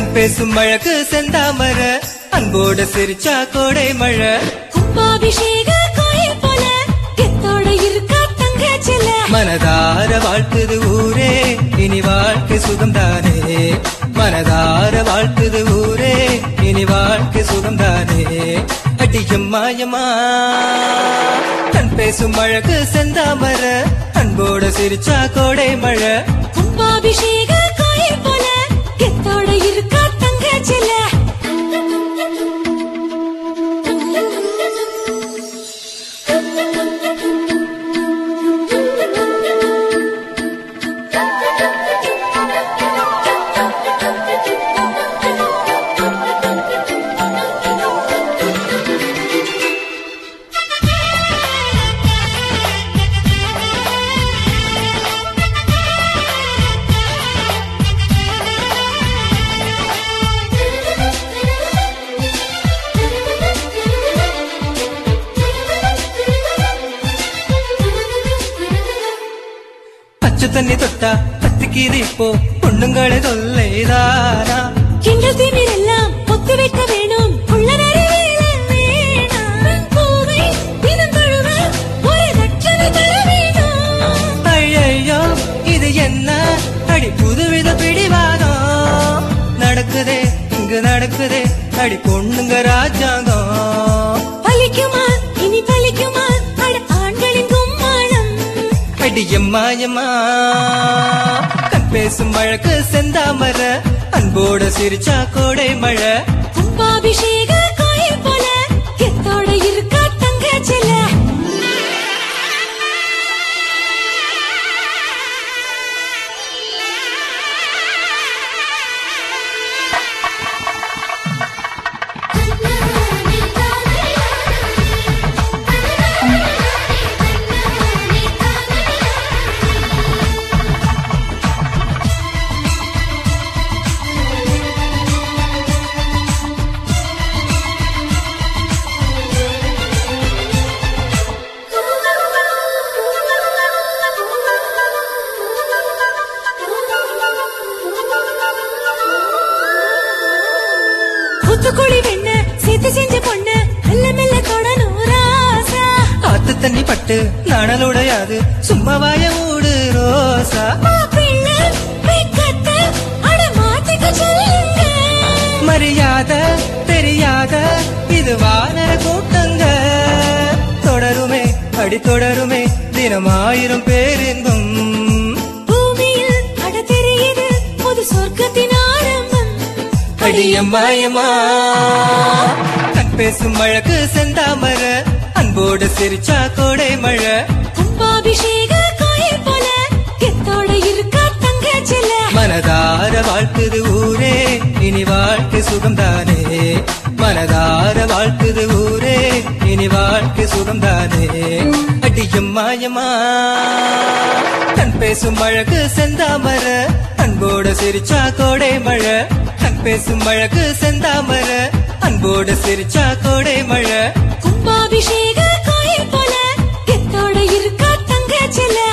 கண் பேசும் மழக்கு செந்தாமர அன்போட சிரிச்சா கோடை மழை கும்பாபிஷேக கோயில் போல கெத்தோட இருக்கா தங்கச்சில மனதார வாழ்த்துது ஊரே இனி வாழ்க்கை சுகம்தானே மனதார வாழ்த்துது ஊரே இனி வாழ்க்கை சுகம்தானே அடியும் மாயமா கண் பேசும் மழக்கு செந்தாமர அன்போட சிரிச்சா கோடை மழை கும்பாபிஷேக கோயில் போல கெத்தோட இருக்கா தங்கச்சில பச்சை தண்ணி தொட்டா பத்திக்கிது இப்போ பொண்ணுங்களே தொல்லைதானா கிண்டல் திமிரெல்லாம் ஒத்து வைக்க வேணும் உள்ள நிறைவேற வேணாம் பூவை தினம் தழுவ ஒரு தட்சணை தர வேணும் ஐயையோ இது என்ன அடி புதுவித பிடிவாதம் நடக்குதே இங்கு நடக்குதே அடி பொண்ணுங்க ராஜாங்கம் பலிக்குமா இனி பலிக்குமா அட ஆண்களின் கும்மாளம் அடி எம்மா எம்மா கண் பேசும் மழக்கு செந்தாமர அன்போட சிரிச்சா கோடை மழை கும்பாபிஷேக கோயில் போல கெத்தோட இருக்கா தங்கச்சில குத்துக்குழி வெண்ண சேர்த்து செஞ்ச பொண்ணு மெல்ல மெல்ல தொடணும் ராசா ஆத்து தண்ணி பட்டு நாணலுடையாது சும்மா வாய மூடு ரோசா மாப்பிள்ளை வெக்கத்தை அட மாத்திக்க சொல்லுங்க மரியாதை தெரியாத இது வானர கூட்டங்க தொடருமே அடி தொடருமே தினமாயிரம் பேரின்பம் பூமியில் அட தெரியுது புது சொர்க்கத்தின் ஆரம்பம் அடியம்மாயம்மா கண் பேசும் மழக்கு செந்தாமர அன்போடு சிரிச்சா கோடை மழை கும்பாபிஷேக கோயில் போல கெத்தோட இருக்கா தங்கச்சில மனதார வாழ்த்துது ஊரே இனி வாழ்க்கை சுகம்தானே மனதார வாழ்த்துது ஊரே இனி வாழ்க்கை சுகம்தானே அடியும் மாயமா கண் பேசும் மழகு செந்தாமர அன்போட சிரிச்சா கோடை மழை கண் பேசும் மழகு செந்தாமர அன்போட சிரிச்சா கோடை மழை கும்பாபிஷேக கோயில் போல கெத்தோட இருக்கா தங்கச்சில